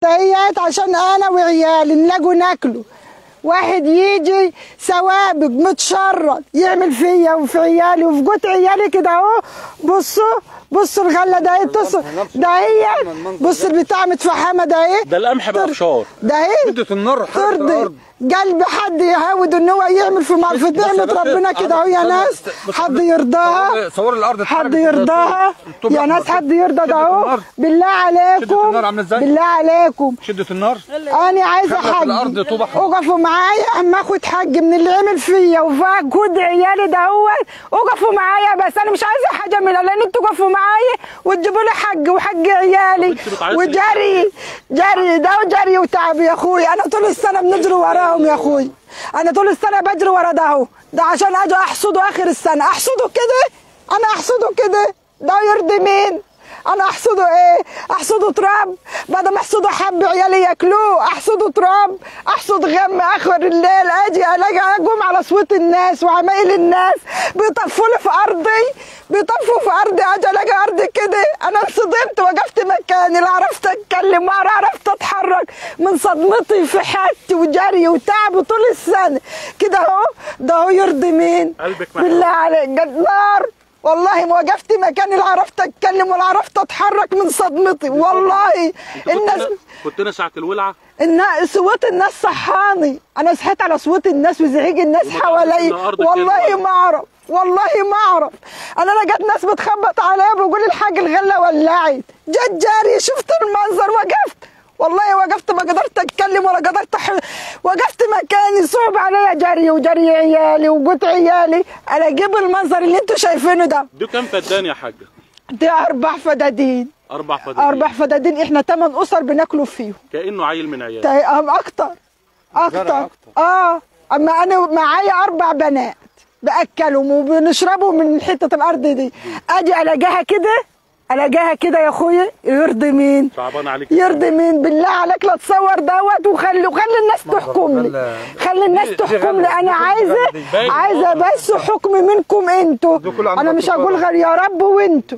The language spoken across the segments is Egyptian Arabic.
دهيت عشان انا وعيالي نلاقوا ناكله واحد يجي سوابق متشرد يعمل فيا وفي عيالي وفي جوت عيالي كده اهو بصوا بصوا الغله ده اهي بصوا ده هي بص البتاع متفحمه ده اهي ده القمح بأبشار ده اهي شدة النار حرقت ترضي الارض قلب حد يهود ان هو يعمل في مع- في نعمه بس- ربنا كده اهو يا بس- ناس بس- حد يرضاها صور الارض حد اتحرقت. يرضاها الطوب يا أحمر. ناس حد يرضى ده شدة اهو النار. بالله شدة عليكم النار عاملة إزاي؟ بالله عليكم شدة النار انا عايزه خلت حج الأرض طوبة حمر. وقفوا معايا اما اخد حج من اللي عمل فيا وفاقود عيالي دهوت وقفوا معايا بس انا مش عايزه حاجه من لان انتوا وقفوا معايا وتجيبوا لي حج وحج عيالي وأنت بتعيطي وجري جري ده وجري وتعب يا اخوي انا طول السنه بنجري وراهم يا اخوي انا طول السنه بجري ورا ده اهو ده عشان اجي احصده اخر السنه احصده كده انا احصده كده ده يرضي مين انا احصده ايه احصده تراب بعد ما احصده حب عيالي ياكلوه احصده تراب احصد غم اخر الليل اجي الاقي اقوم على صوت الناس وعمايل الناس بيطفوا لي في ارضي بيطفوا في ارضي اجي الاقي ارضي كده انا انصدمت وقفت مكاني لا عرفت اتكلم ولا عرفت اتحرك من صدمتي في حياتي وجري وتعب طول السنه كده اهو ده هو يرضي مين قلبك معايا. بالله عليك قد نار والله ما وقفت مكاني لا عرفت اتكلم ولا عرفت اتحرك من صدمتي والله الناس كنت انا ساعه الولعه الناس صوت الناس صحاني انا صحيت على صوت الناس وزعيق الناس وما حوالي تعرفش إن أرضك والله كده ما اعرف والله ما اعرف انا لقيت ناس بتخبط عليا بيقول الحاج الغله ولعت جت جاري شفت المنظر وقفت والله وقفت ما قدرت اتكلم ولا قدرت أح... وقفت مكاني صعب عليا جري وجري عيالي وقلت عيالي انا اجيب المنظر اللي انتوا شايفينه ده دي كام فدان يا حاجه دي اربع فدادين اربع فدان اربع فدادين احنا ثمان اسر بناكلوا فيهم كانه عيل من عيال تا- أم اكتر اكتر أكتر. اه اما انا معايا اربع بنات باكلهم وبنشربوا من حته الارض دي اجي الاقيها كده الاقيها كده يا اخويا يرضي مين صعبان عليك يرضي مين بالله عليك لا تصور دوت وخلي وخلي الناس تحكم لي غلة. خلي الناس دي- دي تحكم غلة. لي انا دي كل عايزه غلة دي. باين عايزه والله. بس حكم منكم انتوا دي كل عندها انا مش هقول تفارة. غير يا رب وانتوا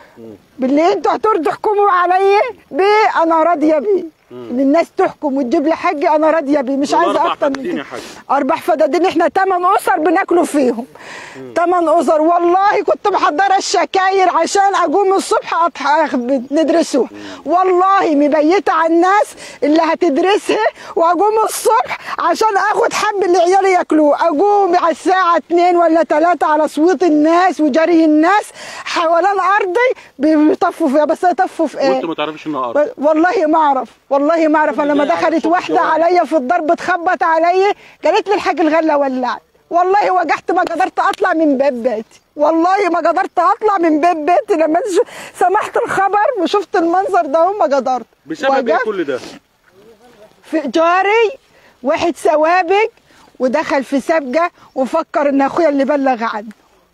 باللي انتوا هترضوا تحكموا عليا بيه انا راضيه بيه ان الناس تحكم وتجيب لي حاجه انا راضيه بيه مش دول عايزه أربع اكتر من فدادين كده يا حاج. اربع فدادين احنا ثمان اسر بناكلوا فيهم ثمان اسر والله كنت محضره الشكاير عشان اقوم الصبح أضحى ندرسوها والله مبيته على الناس اللي هتدرسها واقوم الصبح عشان اخد حب اللي عيالي ياكلوه اقوم على الساعه 2 ولا 3 على صوت الناس وجري الناس حوالين ارضي بيطفوا فيها بس يطفوا في ايه وانت ما تعرفش انها ارض والله ما اعرف والله ما اعرف انا لما بالله على دخلت صوت واحده الجوال. عليا في الضرب تخبط عليا قالت لي الحاج الغله ولعت والله وجعت ما قدرت اطلع من باب بيتي والله ما قدرت اطلع من باب بيتي لما ش- سمعت الخبر وشفت المنظر ده ما قدرت بسبب ايه وقفت كل ده في جاري واحد سوابق ودخل في سابقه وفكر ان اخويا اللي بلغ عنه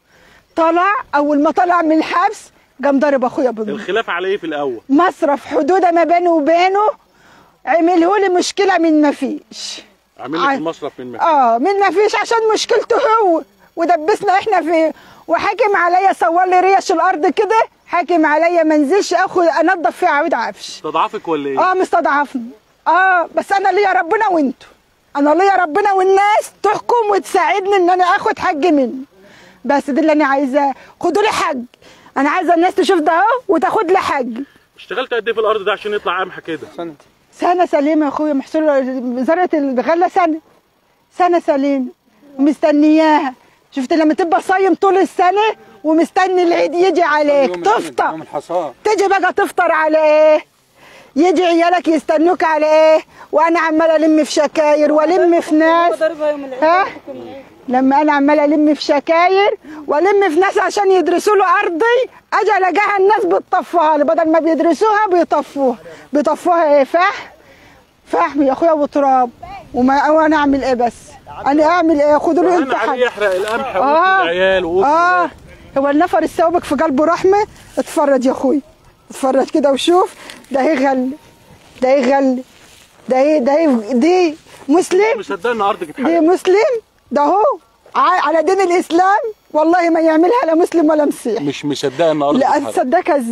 طلع اول ما طلع من الحبس قام ضرب اخويا بالنار الخلاف على ايه في الاول مصرف حدوده ما بينه وبينه عمله لي مشكله من ما فيش عامل عاي- لك المصرف من مكان اه من ما فيش عشان مشكلته هو ودبسنا احنا فيه وحاكم عليا صور لي ريش الارض كده حاكم عليا ما انزلش اخد انضف فيها عود عفش تضعفك ولا ايه اه مستضعفني اه بس انا ليا ربنا وانتوا انا ليا ربنا والناس تحكم وتساعدني ان انا اخد حج منه بس ده اللي انا عايزاه خدوا لي حج انا عايزه الناس تشوف ده اهو وتاخد لي حج اشتغلت قد ايه في الارض ده عشان يطلع قمح كده سنة سنة سليمة يا اخويا محصول زرعة الغلة سنة سنة سليمة ومستنياها شفت لما تبقى صايم طول السنة ومستني العيد يجي عليك يوم- تفطر يوم الحصاد تيجي بقى تفطر على ايه يجي عيالك يستنوك على ايه وانا عماله الم في شكاير والم في ناس ها لما انا عماله الم في شكاير والم في ناس عشان يدرسوا له ارضي اجي الاقيها الناس بتطفوها لي بدل ما بيدرسوها بيطفوها بيطفوها ايه فحم فحم يا اخويا وتراب وما وانا اعمل ايه بس انا اعمل ايه خدوا له انت انا عليه حاجه يحرق القمح وسط اه العيال وسط اه الناس. هو النفر السوبك في قلبه رحمه اتفرج يا اخوي اتفرج كده وشوف ده هي غل ده هي غل ده هي ده هي دي مسلم مصدق ان ارضك دي اتحرقت مسلم ده هو ع- على دين الاسلام والله ما يعملها لا مسلم ولا مسيحي مش مصدق ان ارضك لا اتحرقت تصدقها ازاي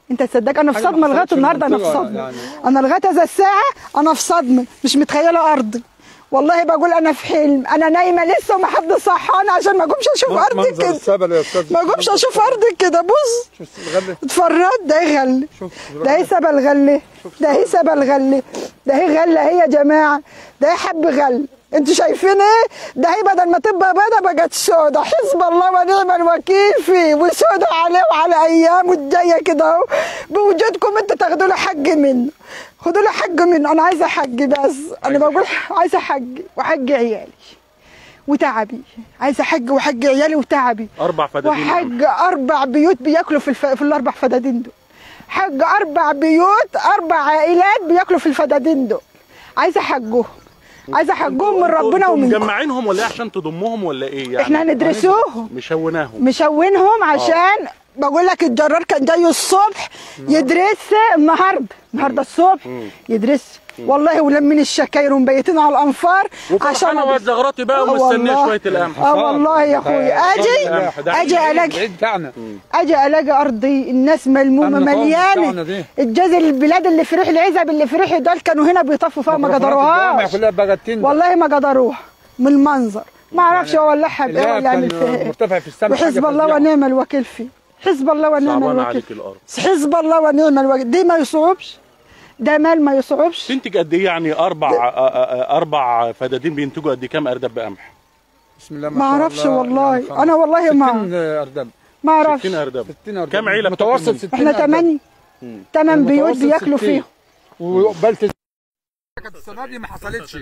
انت تصدق انا في حاجة ما صدمه لغايه حصلتش النهارده انا في المنطقة صدمه يعني. انا لغايه هذا الساعه انا في صدمه مش متخيله ارضي والله بقول انا في حلم انا نايمه لسه وما حد صحاني عشان ما اقومش اشوف ارضي منظر كده السبل يا استاذ ما اقومش اشوف ارضي كده بص شوف الغله اتفرج ده هي غله شوف ده هي سبل غله ده هي سبل غله ده هي غله هي يا جماعه ده هي حب غل انتوا شايفين ايه ده هي بدل ما تبقى بيضه بقت سودا حسب الله ونعم الوكيل فيه وسودا عليه وعلى ايامه الجايه كده اهو بوجودكم انتوا تاخدوا له حق منه خدوا له حق منه انا عايزه حق بس انا بقول عايزه حق وحق عيالي وتعبي عايزه حق وحق عيالي وتعبي اربع فدادين وحق اربع بيوت بياكلوا في, الف... في الاربع فدادين دول حق اربع بيوت اربع عائلات بياكلوا في الفدادين دول عايزه حقهم عايزه حقهم من ربنا انتوا ومنكم مجمعينهم ولا ايه عشان تضمهم ولا ايه يعني احنا هندرسوهم مشوناهم مشونهم عشان بقول لك الجرار كان جاي الصبح يدرس النهارده النهارده الصبح يدرس والله ولمين الشكاير ومبيتين على الانفار وفرحانه أدرس. والزغراتي بقى آه ومستنيه والله. شويه القمح اه والله يا اخويا اجي اجي الاقي العيد بتاعنا اجي الاقي ارضي الناس ملمومه أمن قومي بتاعنا مليانه دي. الجاز البلاد اللي في ريح العزب اللي في ريح دول كانوا هنا بيطفوا فيها ما ميكروفونات الجامع قدروهاش كلها بقت تندى والله ما قدروها من المنظر ما اعرفش هو ولعها اللي بايه هي ولا يعمل كان فيها ايه مرتفع في السماء حاجة وحزب الله فظيعة. ونعم الوكيل فيه حزب الله ونعم صعبان الوكيل عليك فيه الارض حزب الله ونعم الوكيل دي ما يصعبش ده مال ما يصعبش تنتج قد ايه يعني اربع آه، آه، اربع فدادين بينتجوا قد ايه كام اردب بقمح بسم الله ما شاء اعرفش الله. والله يعني خمس- انا والله ما 60 اردب ما اعرفش 60 اردب 60 اردب كام عيله بتاكل متوسط منه؟ 60 احنا أردب. ثمانية ثمان بيوت المتوسط بياكلوا 60. فيهم وقبلت السنه دي ما حصلتش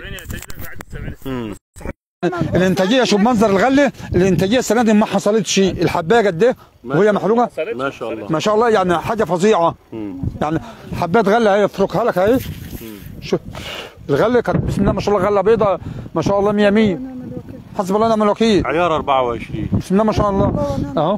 الانتاجيه شوف منظر الغله الانتاجيه السنه دي ما حصلتش الحبايه قد ايه وهي محروقه ما شاء الله ما شاء الله يعني حاجه فظيعه يعني حبات غله هي افركها لك اهي شوف الغله كانت بسم الله ما شاء الله غله بيضه ما شاء الله 100 100 حسب الله ونعم الوكيل عيار 24 بسم الله ما شاء الله اهو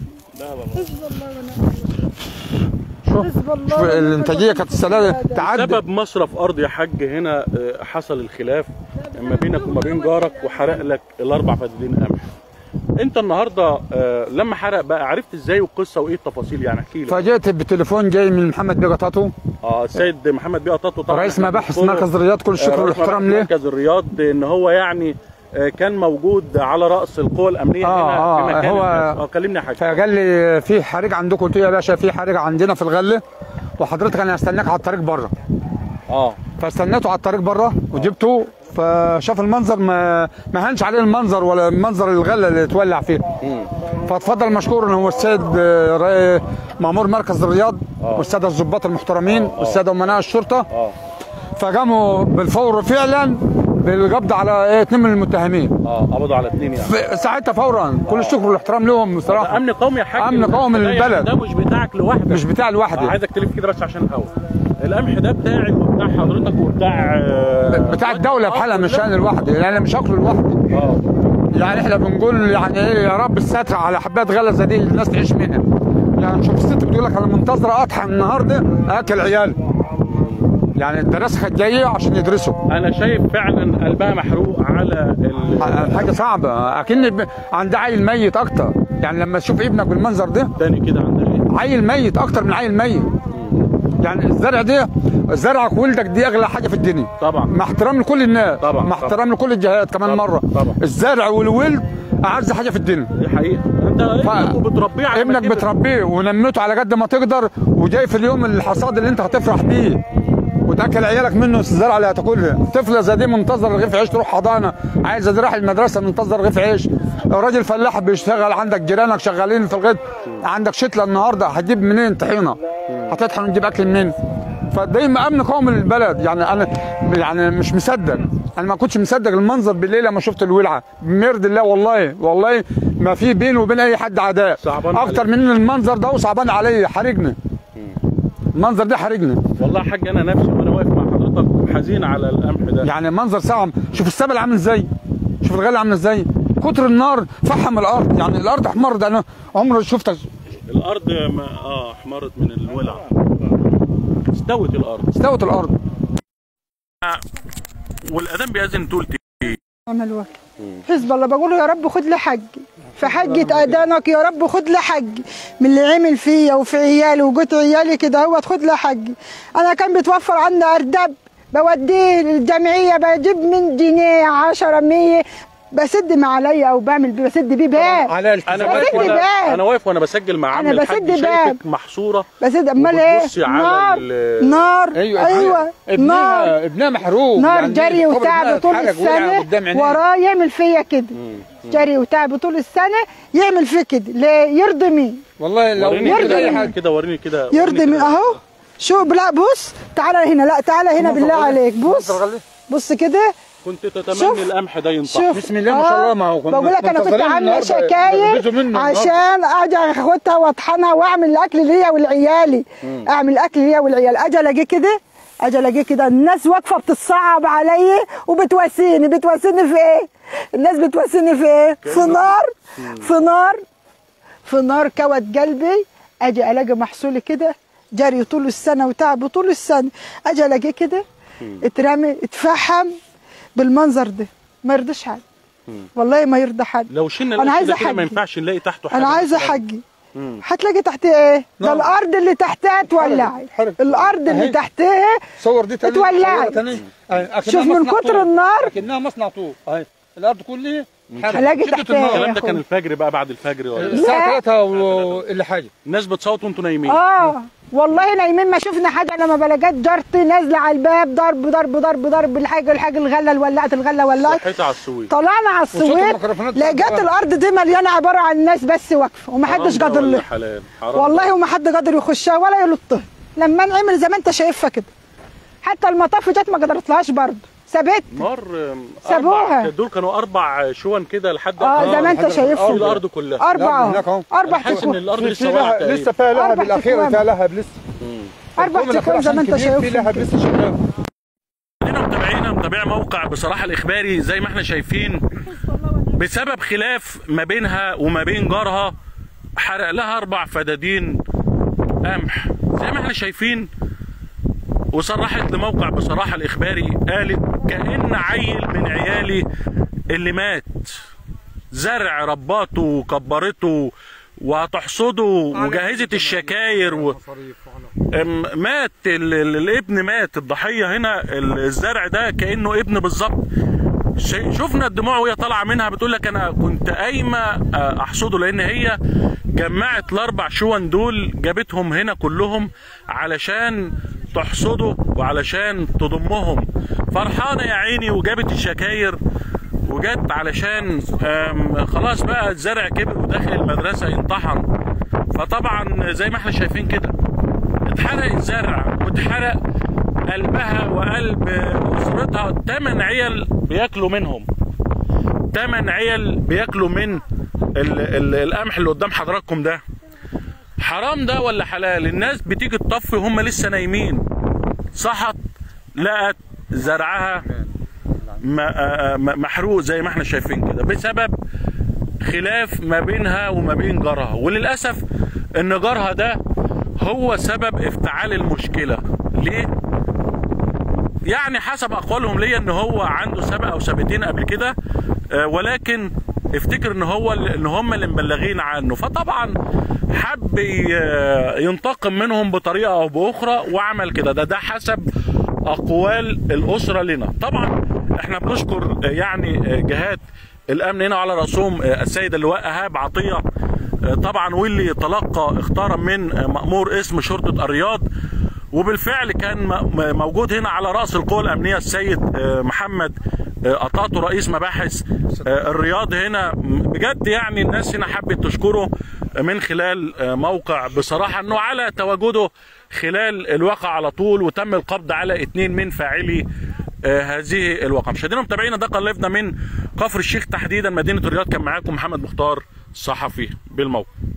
شوف حزب الله شوف ونعم الانتاجيه كانت السنه دي تعدي سبب مصرف ارض يا حاج هنا آه، حصل الخلاف ما بينك وما بين جارك وحرق لك الاربع فدادين قمح انت النهارده آه، لما حرق بقى عرفت ازاي والقصه وايه التفاصيل يعني احكي لي فاجئت بتليفون جاي من محمد بيه قطاطو اه السيد محمد بيه قطاطو طبعا رئيس إحنا مباحث بنشكره. مركز الرياض كل الشكر آه، رئيس والاحترام مباحث ليه مركز الرياض ان هو يعني آه، كان موجود على راس القوى الامنيه آه، هنا آه، في مكان هو- الناس. اه كلمني يا حاج فقال لي في حريق عندكم قلت له يا باشا في حريق عندنا في الغله وحضرتك انا هستناك على الطريق بره اه فاستنيته على الطريق بره وجبته فشاف المنظر ما ما هنش عليه المنظر ولا منظر الغله اللي اتولع فيه فاتفضل مشكور ان هو السيد آه، رئي- مامور مركز الرياض والساده الضباط المحترمين والساده امناء الشرطه اه فقاموا بالفور فعلا بالقبض على ايه اتنين من المتهمين اه قبضوا على اثنين يعني في ساعتها فورا كل الشكر والاحترام لهم ده بصراحه امن قومي يا حاج أمن قومي ده يعني للبلد. ده مش بتاعك لوحدك مش بتاع آه لوحدي عايزك تلف كده بس عشان الهوا القمح ده بتاعي وبتاع حضرتك وبتاع آه، بتاع الدوله بحالها مش انا لوحدي لان انا مش هاكله لوحدي اه يعني احنا بنقول يعني ايه يا رب الستر على حبات غله زي دي الناس تعيش منها يعني شوف الست بتقول لك انا منتظره اطحن النهارده اكل عيالي يعني الدراسه كانت جايه عشان يدرسوا انا شايف فعلا قلبها محروق على ال- حاجه صعبه اكن ب- عند عيل ميت اكتر يعني لما تشوف ابنك بالمنظر ده التاني كده عندها ايه عيل ميت اكتر من عيل ميت يعني الزرع ده زرعك ولدك دي اغلى حاجه في الدنيا طبعا مع احترام لكل الناس طبعا، مع طبعا. احترام لكل الجهات كمان طبعا، مره طبعا. الزرع والولد اعز حاجه في الدنيا دي حقيقه انت ابنك وبتربيه على ابنك ما كبر. بتربيه ونمته على قد ما تقدر وجاي في اليوم الحصاد اللي انت هتفرح بيه وتاكل عيالك منه الزرعه اللي هتاكلها طفله زي دي منتظر رغيف عيش تروح حضانه عايزه تروح المدرسه منتظر رغيف عيش راجل فلاح بيشتغل عندك جيرانك شغالين في الغيط عندك شتله النهارده هتجيب منين طحينه هتطحن وتجيب اكل منين فدايما امن قومي للبلد يعني انا يعني مش مصدق انا ما كنتش مصدق المنظر بالليل لما شفت الولعه بمرد الله والله والله ما في بيني وبين اي حد عداء صعبان اكتر عليك. من المنظر ده وصعبان عليا حرجني المنظر ده حرجني والله يا حاج انا نفسي وانا واقف مع حضرتك حزين على القمح ده يعني منظر صعب شوف السبل عامل ازاي شوف الغله عامله ازاي كتر النار فحم الارض يعني الارض احمرت انا عمري شفت الارض ما اه احمرت من الولع استوت الارض استوت الارض والاذان بيأذن تقول عمل وكل حزب الله بقول له يا رب خد لي حقي في حجة أذانك يا رب خد لي حقي من اللي عمل فيا وفي عيالي وجوت عيالي كده هو خد لي حقي أنا كان بيتوفر عندنا أردب بوديه للجمعية بجيب من جنيه 10 100 بسد ما عليا أو بعمل بيه بسد بيه باب على انا بسد واقف وانا باب. انا واقف وانا بسجل مع عم أنا الحاج بسد شايفك باب. محصوره بسد أمال إيه وبتبصي على نار ال- نار ايوه أيوه نار ابنها ابنها محروق نار يعني جري قبر وتعب ابنها طول اتحرق وقع قدام السنة عينيه. وراه يعمل فيا كده جري وتعب طول السنة يعمل فيا كده ليه يرضي مين والله لو وريني يرضي كده اي وريني حاجه كده وريني كده يرضي وريني مين كده. اهو شو لا بص تعالى هنا لا تعالى هنا بالله عليك بص بص كده كنت شوف. تتمني القمح ده ينطح شوف بسم الله ما شاء الله ما هو كنا بقول لك انا كنت منتظرين عامله النهاردة شكاير يخبزوا منه النهاردة. عشان اجي اخدها واطحنها واعمل الاكل ليا ولعيالي اعمل الاكل ليا والعيال اجي الاقي كده اجي الاقي كده الناس واقفه بتتصعب عليا وبتواسيني بتواسيني في ايه؟ الناس بتواسيني في ايه؟ في نار في نار في نار كوت قلبي اجي الاقي محصولي كده جري طول السنه وتعب طول السنه اجي الاقيه كده اترمي اتفحم بالمنظر ده ما يرضيش حد والله ما يرضى حد لو شلنا أنا القمح عايزة ده كده ما حجي. ينفعش نلاقي تحته حاجه انا عايزه مثلاً. حجي هتلاقي تحت ايه ده نعم. الارض اللي تحتها اتولعت حرق. الارض اللي أهي. تحتها صور دي تاني اتولعت. صورها تاني. أكنها شوف من مصنع كتر طوب. النار. اكنها مصنع طوب اهي الارض كلها حرق. هلاقي شدة تحتها. النار. الكلام ده يا كان أخوي. الفجر بقى بعد الفجر ولا الساعه لا. 3 واللي حاجه الناس بتصوت وانتوا نايمين اه والله نايمين ما شفنا حاجه لما بلقيت جارتي نازله على الباب ضرب ضرب ضرب ضرب الحاجه الحاجه الغله اللي ولعت الغله ولعت صحيتي على السويق طلعنا على وصوت السويق الميكروفونات لقيت بتاعت الارض دي مليانه عباره عن ناس بس واقفه ومحدش حرام ده قادر ولا له حلال حرام والله ده. وما حد قادر يخشها ولا يلطها لما نعمل زي ما انت شايفها كده حتى المطاف جت ما قدرتلهاش برضه سابت نار أم، سابوها. أربع- دول كانوا اربع شون كده لحد اه زي ما انت حاجة شايفها في الارض كلها اربعه هناك أهو. اربع حاسس ان تكوين الارض في لسه في واقعه لها تقريباً. لسه فيها لهب أربع الاخيره تكوام. فيها لهب لسه اربع الكوم تكوين زي ما انت الأخير عشان كبير، في لهب شايفها لسه شغال هنا متابعينا متابعي موقع بصراحه الاخباري زي ما احنا شايفين بسبب خلاف ما بينها وما بين جارها حرق لها اربع فدادين قمح زي ما احنا شايفين وصرحت لموقع بصراحه الاخباري قالت كان عيل من عيالي اللي مات زرع رباته وكبرته وهتحصده وجهزت الشكاير و... أم- مات ال- ال- الابن مات الضحيه هنا ال- الزرع ده كانه ابن بالظبط شي- شفنا الدموع وهي طالعه منها بتقول لك انا كنت قايمه آه، احصده لان هي جمعت الاربع شون دول جابتهم هنا كلهم علشان تحصده وعلشان تضمهم فرحانه يا عيني وجابت الشكاير وجت علشان آم، خلاص بقى الزرع كبر وداخل المدرسه ينطحن فطبعا زي ما احنا شايفين كده اتحرق الزرع واتحرق قلبها وقلب اسرتها تمن عيال بياكلوا منهم تمن عيال بياكلوا من ال ال القمح اللي قدام حضراتكم ده حرام ده ولا حلال الناس بتيجي تطفي وهم لسه نايمين صحت لقت زرعها م- آه، م- محروق زي ما احنا شايفين كده بسبب خلاف ما بينها وما بين جارها وللاسف ان جارها ده هو سبب افتعال المشكله ليه يعني حسب اقوالهم ليا ان هو عنده سبق او سبتين قبل كده آه، ولكن افتكر ان هو ان هم اللي مبلغين عنه فطبعا حب ي- آه، ينتقم منهم بطريقه او باخرى وعمل كده ده ده حسب اقوال الاسره لنا طبعا احنا بنشكر آه، يعني آه، جهات الامن هنا على راسهم آه، السيد اللواء ايهاب عطيه آه، طبعا واللي تلقى اختارا من آه، مامور اسم شرطه الرياض وبالفعل كان م- م- موجود هنا على راس القوى الامنيه السيد آه، محمد آه، قطاطو رئيس مباحث آه، الرياض هنا م- بجد يعني الناس هنا حبت تشكره من خلال آه، موقع بصراحه انه على تواجده خلال الواقع على طول وتم القبض على اثنين من فاعلي آه، هذه الواقعه مشاهدينا ومتابعينا ده قلبنا من كفر الشيخ تحديدا مدينه الرياض كان معاكم محمد مختار صحفي بالموقع